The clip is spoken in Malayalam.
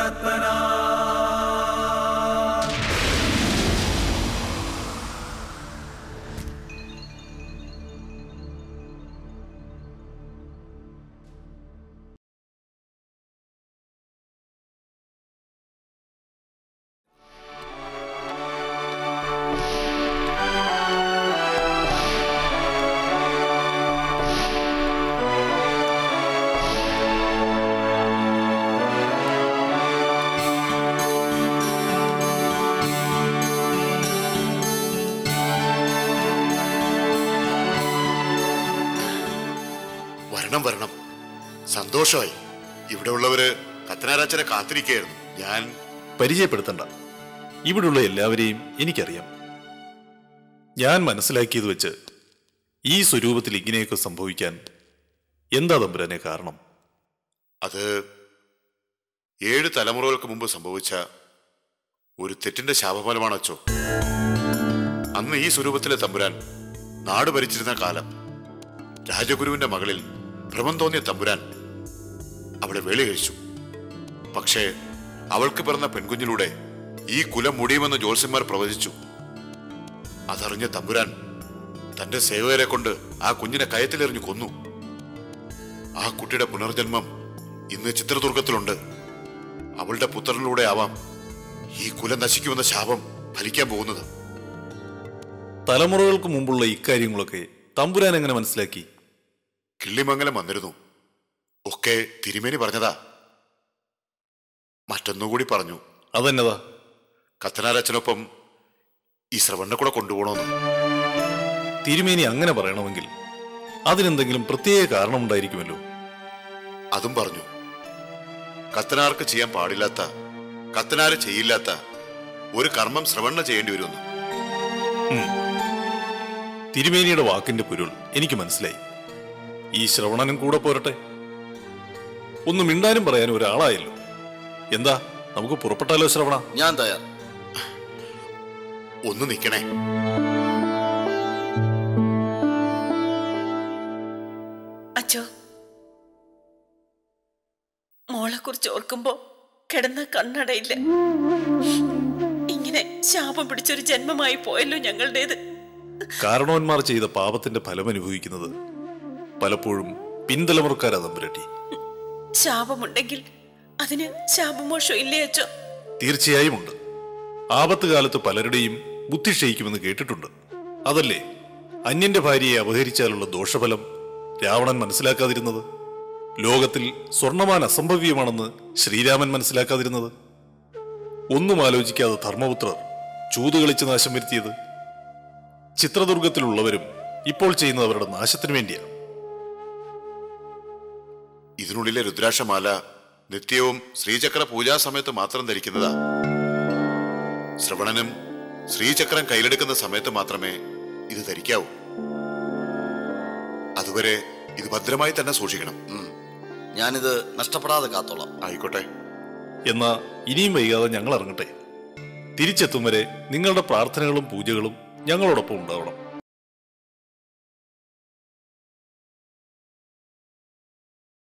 വരണം വരണം സന്തോഷമായി ഇവിടെ ഉള്ളവര് കത്തനാരാച്ചനെ കാത്തിരിക്കുകയായിരുന്നു ഞാൻ പരിചയപ്പെടുത്തണ്ട ഇവിടുള്ള എല്ലാവരെയും എനിക്കറിയാം ഞാൻ മനസ്സിലാക്കിയത് വെച്ച് ഈ സ്വരൂപത്തിൽ ഇങ്ങനെയൊക്കെ സംഭവിക്കാൻ എന്താ തമ്പുരാനെ കാരണം അത് ഏഴ് തലമുറകൾക്ക് മുമ്പ് സംഭവിച്ച ഒരു തെറ്റിന്റെ ശാപഫലമാണ് അച്ചോ അന്ന് ഈ സ്വരൂപത്തിലെ തമ്പുരാൻ നാട് ഭരിച്ചിരുന്ന കാലം രാജഗുരുവിന്റെ മകളിൽ ഭ്രമം തോന്നിയ തമ്പുരാൻ അവളെ വേളി കഴിച്ചു പക്ഷേ അവൾക്ക് പിറന്ന പെൺകുഞ്ഞിലൂടെ ഈ കുലം മുടിയുമെന്ന് ജ്യോത്സ്യന്മാർ പ്രവചിച്ചു അതറിഞ്ഞ തമ്പുരാൻ തന്റെ സേവകരെ കൊണ്ട് ആ കുഞ്ഞിനെ കയത്തിലെറിഞ്ഞു കൊന്നു ആ കുട്ടിയുടെ പുനർജന്മം ഇന്ന് ചിത്രദുർഗത്തിലുണ്ട് അവളുടെ പുത്രനിലൂടെ ആവാം ഈ കുലം നശിക്കുമെന്ന ശാപം ഫലിക്കാൻ പോകുന്നത് തലമുറകൾക്ക് മുമ്പുള്ള ഇക്കാര്യങ്ങളൊക്കെ തമ്പുരാൻ എങ്ങനെ മനസ്സിലാക്കി കിള്ളിമംഗലം വന്നിരുന്നു ഒക്കെ തിരുമേനി പറഞ്ഞതാ മറ്റൊന്നുകൂടി പറഞ്ഞു അതെന്നതാ കത്തനാരച്ചനൊപ്പം ഈ ശ്രവണ്ണ കൂടെ കൊണ്ടുപോകണമെന്ന് തിരുമേനി അങ്ങനെ പറയണമെങ്കിൽ അതിനെന്തെങ്കിലും പ്രത്യേക കാരണമുണ്ടായിരിക്കുമല്ലോ അതും പറഞ്ഞു കത്തനാർക്ക് ചെയ്യാൻ പാടില്ലാത്ത കത്തനാര് ചെയ്യില്ലാത്ത ഒരു കർമ്മം ശ്രവണ്ണ ചെയ്യേണ്ടി വരുമെന്ന് തിരുമേനിയുടെ വാക്കിന്റെ പൊരുൾ എനിക്ക് മനസ്സിലായി ഈ ശ്രവണനും കൂടെ പോരട്ടെ ഒന്ന് മിണ്ടാനും പറയാനും ഒരാളായല്ലോ എന്താ നമുക്ക് പുറപ്പെട്ടാലോ ശ്രവണ ഞാൻ തയ്യാർ ഒന്ന് നിൽക്കണേ അച്ചോ മോളെ കുറിച്ച് ഓർക്കുമ്പോ കിടന്ന കണ്ണടയില്ല ഇങ്ങനെ ശാപം പിടിച്ചൊരു ജന്മമായി പോയല്ലോ ഞങ്ങളുടേത് കാരണവന്മാർ ചെയ്ത പാപത്തിന്റെ ഫലം അനുഭവിക്കുന്നത് പലപ്പോഴും പിന്തലമുറക്കാരാ തമ്പുരട്ടി ശാപമുണ്ടെങ്കിൽ അതിന് ശാപമോഷം ഇല്ലേ അച്ചോ തീർച്ചയായും ഉണ്ട് ആപത്ത് കാലത്ത് പലരുടെയും ബുദ്ധി ക്ഷയിക്കുമെന്ന് കേട്ടിട്ടുണ്ട് അതല്ലേ അന്യന്റെ ഭാര്യയെ അപഹരിച്ചാലുള്ള ദോഷഫലം രാവണൻ മനസ്സിലാക്കാതിരുന്നത് ലോകത്തിൽ സ്വർണമാൻ അസംഭവ്യമാണെന്ന് ശ്രീരാമൻ മനസ്സിലാക്കാതിരുന്നത് ഒന്നും ആലോചിക്കാതെ ധർമ്മപുത്രർ ചൂതുകളിച്ച് നാശം വരുത്തിയത് ചിത്രദുർഗത്തിലുള്ളവരും ഇപ്പോൾ ചെയ്യുന്നത് അവരുടെ നാശത്തിനു വേണ്ടിയാണ് ഇതിനുള്ളിലെ രുദ്രാക്ഷമാല നിത്യവും ശ്രീചക്ര പൂജാ സമയത്ത് മാത്രം ധരിക്കുന്നതാ ശ്രവണനും ശ്രീചക്രം കയ്യിലെടുക്കുന്ന സമയത്ത് മാത്രമേ ഇത് ധരിക്കാവൂ അതുവരെ ഇത് ഭദ്രമായി തന്നെ സൂക്ഷിക്കണം ഉം. ഞാനിത് നഷ്ടപ്പെടാതെ കാത്തോളാം ആയിക്കോട്ടെ എന്നാ ഇനിയും വൈകാതെ ഞങ്ങൾ ഇറങ്ങട്ടെ തിരിച്ചെത്തും വരെ നിങ്ങളുടെ പ്രാർത്ഥനകളും പൂജകളും ഞങ്ങളോടൊപ്പം ഉണ്ടാവണം